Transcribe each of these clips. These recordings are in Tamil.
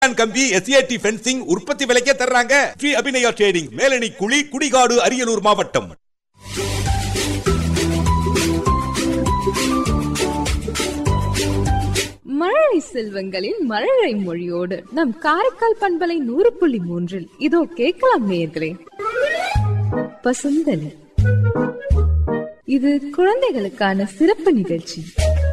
மைக்கான் கம்பி எஸ்ஏடி ஃபென்சிங் உற்பத்தி விலைக்கே தர்றாங்க ஸ்ரீ அபிநயா ட்ரேடிங் மேலணி குழி குடிகாடு அரியலூர் மாவட்டம் மழலை செல்வங்களின் மழலை மொழியோடு நம் காரைக்கால் பண்பலை நூறு புள்ளி மூன்றில் இதோ கேட்கலாம் நேயர்களே பசுந்தலி இது குழந்தைகளுக்கான சிறப்பு நிகழ்ச்சி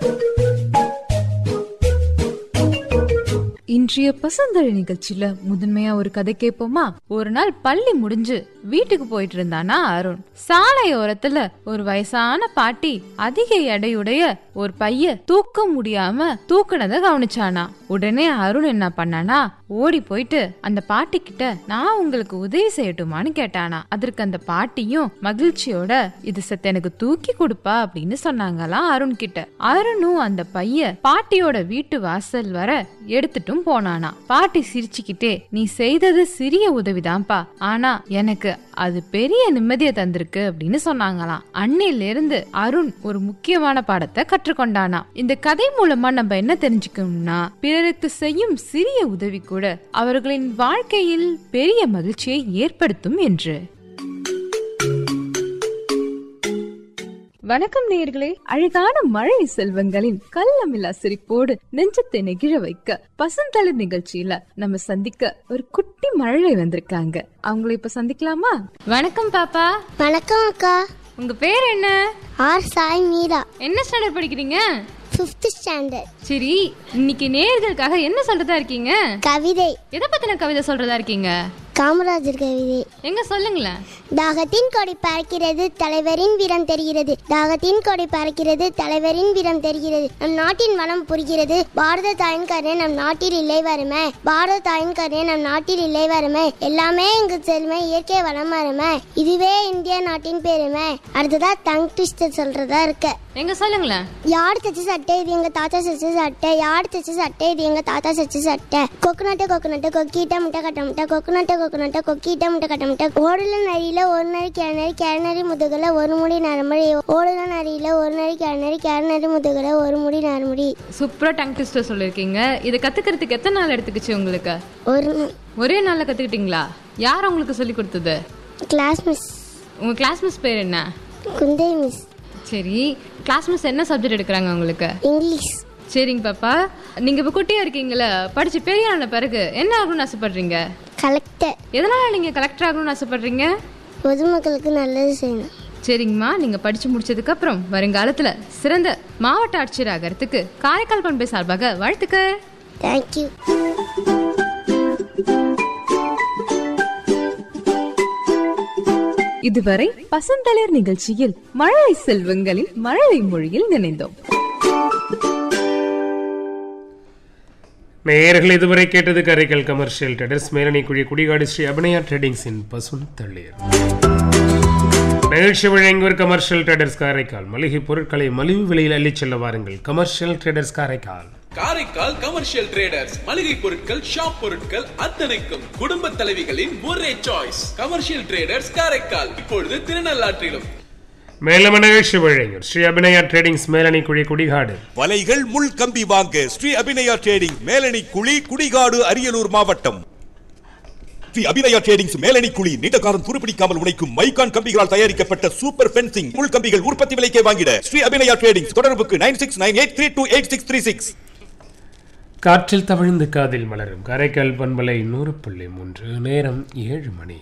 இன்றைய பசந்தழி நிகழ்ச்சியில முதன்மையா ஒரு கதை கேட்போமா ஒரு நாள் பள்ளி முடிஞ்சு வீட்டுக்கு போயிட்டு இருந்தானா அருண் சாலையோரத்துல ஒரு வயசான பாட்டி அதிக எடையுடைய ஒரு பைய தூக்க முடியாம தூக்குனத கவனிச்சானா உடனே அருண் என்ன பண்ணானா ஓடி போயிட்டு அந்த பாட்டி கிட்ட நான் உங்களுக்கு உதவி செய்யட்டுமான்னு கேட்டானா அதற்கு அந்த பாட்டியும் மகிழ்ச்சியோட இது சத்து எனக்கு தூக்கி கொடுப்பா அப்படின்னு சொன்னாங்களாம் அருண் கிட்ட அருணும் அந்த பைய பாட்டியோட வீட்டு வாசல் வர எடுத்துட்டும் போனானா பாட்டி சிரிச்சுக்கிட்டே நீ செய்தது சிறிய உதவிதான்ப்பா ஆனா எனக்கு அது பெரிய நிம்மதியை தந்திருக்கு அப்படின்னு சொன்னாங்களாம் அன்னையில இருந்து அருண் ஒரு முக்கியமான பாடத்தை கற்றுக்கொண்டானா இந்த கதை மூலமா நம்ம என்ன தெரிஞ்சுக்கணும்னா பிறருக்கு செய்யும் சிறிய உதவி கூட அவர்களின் வாழ்க்கையில் பெரிய மகிழ்ச்சியை ஏற்படுத்தும் என்று வணக்கம் நேயர்களே அழகான மழை செல்வங்களின் கள்ளமில்லா சிரிப்போடு நெஞ்சத்தை நெகிழ வைக்க பசந்தளிர் நிகழ்ச்சியில நம்ம சந்திக்க ஒரு குட்டி மழலை வந்திருக்காங்க அவங்கள இப்ப சந்திக்கலாமா வணக்கம் பாப்பா வணக்கம் அக்கா உங்க பேர் என்ன ஆர் சாய் மீரா என்ன ஸ்டாண்டர்ட் படிக்கிறீங்க ஃபிஃப்த் ஸ்டாண்டர்ட் சரி இன்னைக்கு நேயர்களுக்காக என்ன சொல்றதா இருக்கீங்க கவிதை எதை பத்தின கவிதை சொல்றதா இருக்கீங்க காமராஜர் கவிதை எங்க சொல்லுங்களேன் தாகத்தின் கொடி பறக்கிறது தலைவரின் வீரம் தெரிகிறது தாகத்தின் கொடி பறக்கிறது தலைவரின் வீரம் தெரிகிறது நம் நாட்டின் வளம் புரிகிறது பாரத தாயின் கருணை நம் நாட்டில் இல்லை வருமே பாரத தாயின் கருணை நம் நாட்டில் இல்லை வருமே எல்லாமே எங்கு செல்மை இயற்கை வளம் வருமே இதுவே இந்திய நாட்டின் பெருமை அடுத்ததா டங் ட்விஸ்டர் சொல்றதா இருக்கு எங்க சொல்லுங்களேன் யார் தச்சு சட்டை இது எங்க தாத்தா தச்சு சட்டை யார் தச்சு சட்டை இது எங்க தாத்தா தச்சு சட்டை கொக்குனட்டை கொக்குனட்டை கொக்கிட்ட முட்டை கட்ட முட்டை கொக்குனட்டை கொக்குனட்டை கொக்கிட்ட முட்டை கட்ட முட்டை ஓடுல நரியில ஒரு நரி கிழநரி கிழநரி முதுகுல ஒரு முடி நரமுடி ஓடுல நரியில ஒரு நரி கிழநரி கிழநரி முதுகுல ஒரு முடி நரமுடி சூப்பரா டங் ட்விஸ்டர் சொல்லிருக்கீங்க இதை கத்துக்கிறதுக்கு எத்தனை நாள் எடுத்துக்கிச்சு உங்களுக்கு ஒரு ஒரே நாள்ல கத்துக்கிட்டீங்களா யார் உங்களுக்கு சொல்லி கொடுத்தது கிளாஸ் மிஸ் உங்க கிளாஸ் மிஸ் பேர் என்ன குந்தை மிஸ் சரி கிளாஸ் மிஸ் என்ன சப்ஜெக்ட் எடுக்கிறாங்க உங்களுக்கு இங்கிலீஷ் சரிங்க பாப்பா நீங்க இப்ப குட்டியா இருக்கீங்களா படிச்சு பெரிய ஆன பிறகு என்ன ஆகணும்னு ஆசைப்படுறீங்க கலெக்டர் எதனால நீங்க கலெக்டர் ஆகணும்னு ஆசைப்படுறீங்க பொதுமக்களுக்கு நல்லது செய்யணும் சரிங்கம்மா நீங்க படிச்சு முடிச்சதுக்கு அப்புறம் வருங்காலத்துல சிறந்த மாவட்ட ஆட்சியர் ஆகிறதுக்கு காரைக்கால் பண்பை சார்பாக வாழ்த்துக்கள் தேங்க்யூ இதுவரை பசந்தளிர் நிகழ்ச்சியில் மழலை செல்வங்களின் மழலை மொழியில் நினைந்தோம் நேயர்கள் இதுவரை கேட்டது கரைக்கல் கமர்ஷியல் ட்ரேடர்ஸ் மேலணி குழி குடிகாடு ஸ்ரீ அபிநயா ட்ரேடிங்ஸின் பசுன் தள்ளீர் நிகழ்ச்சி வழங்குவர் கமர்ஷியல் ட்ரேடர்ஸ் காரைக்கால் மளிகை பொருட்களை மலிவு விலையில் அள்ளிச் செல்ல வாருங்கள் commercial traders Karaikal Karaikal commercial traders மளிகை பொருட்கள் ஷாப் பொருட்கள் அத்தனைக்கும் குடும்ப தலைவிகளின் ஒரே சாய்ஸ் கமர்ஷியல் ட்ரேடர்ஸ் காரைக்கால் இப்பொழுது திருநள்ளாற்றிலும் மேலும் நிகழ்ச்சி வழங்குவர் ஸ்ரீ அபிநயா ட்ரேடிங்ஸ் மேலணி குழி குடிகாடு வலைகள் முள் கம்பி வாங்க ஸ்ரீ அபிநயா ட்ரேடிங் மேலணி குழி குடிகாடு அரியலூர் மாவட்டம் ஸ்ரீ அபிநயா ட்ரேடிங்ஸ் மேலணி குழி நீண்ட காலம் துருப்பிடிக்காமல் உழைக்கும் மைக்கான் கம்பிகளால் தயாரிக்கப்பட்ட சூப்பர் ஃபென்சிங் முள் கம்பிகள் உற்பத்தி விலைக்கே வாங்கிட ஸ்ரீ அபிநயா ட்ரேடிங்ஸ் தொடர்புக்கு nine six nine eight three two eight six three six காற்றில் தவிழ்ந்து காதில் மலரும் காரைக்கால் பண்பலை நூறு புள்ளி மூன்று நேரம் ஏழு மணி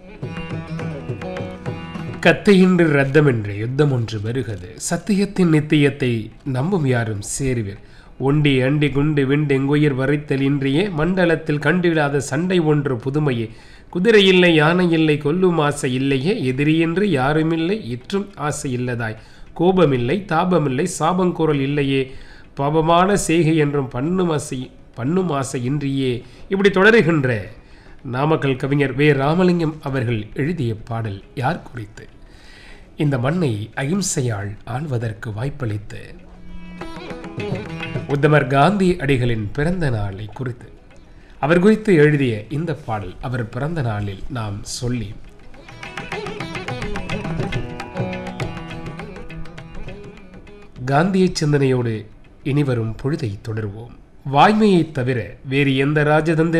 கத்தையின்றி ரத்தமின்றி யுத்தம் ஒன்று வருகிறது சத்தியத்தின் நித்தியத்தை நம்பும் யாரும் சேருவர் ஒண்டி அண்டி குண்டு விண்டெங்குயிர் வரைத்தல் இன்றியே மண்டலத்தில் கண்டிடாத சண்டை ஒன்று புதுமையே குதிரை இல்லை யானை இல்லை கொல்லும் ஆசை இல்லையே எதிரியின்றி யாருமில்லை இற்றும் ஆசை இல்லதாய் கோபமில்லை தாபமில்லை சாபங்குரல் இல்லையே பாபமான செய்கை என்றும் பண்ணும் ஆசை பண்ணும் ஆசை இன்றியே இப்படி தொடருகின்ற நாமக்கல் கவிஞர் வே ராமலிங்கம் அவர்கள் எழுதிய பாடல் யார் குறித்து இந்த மண்ணை அகிம்சையால் ஆள்வதற்கு வாய்ப்பளித்து உத்தமர் காந்தி அடிகளின் பிறந்த நாளை குறித்து அவர் குறித்து எழுதிய இந்த பாடல் அவர் பிறந்த நாளில் நாம் சொல்லி காந்திய சிந்தனையோடு இனிவரும் பொழுதை தொடருவோம் வாய்மையைத் தவிர வேறு எந்த ராஜதந்திர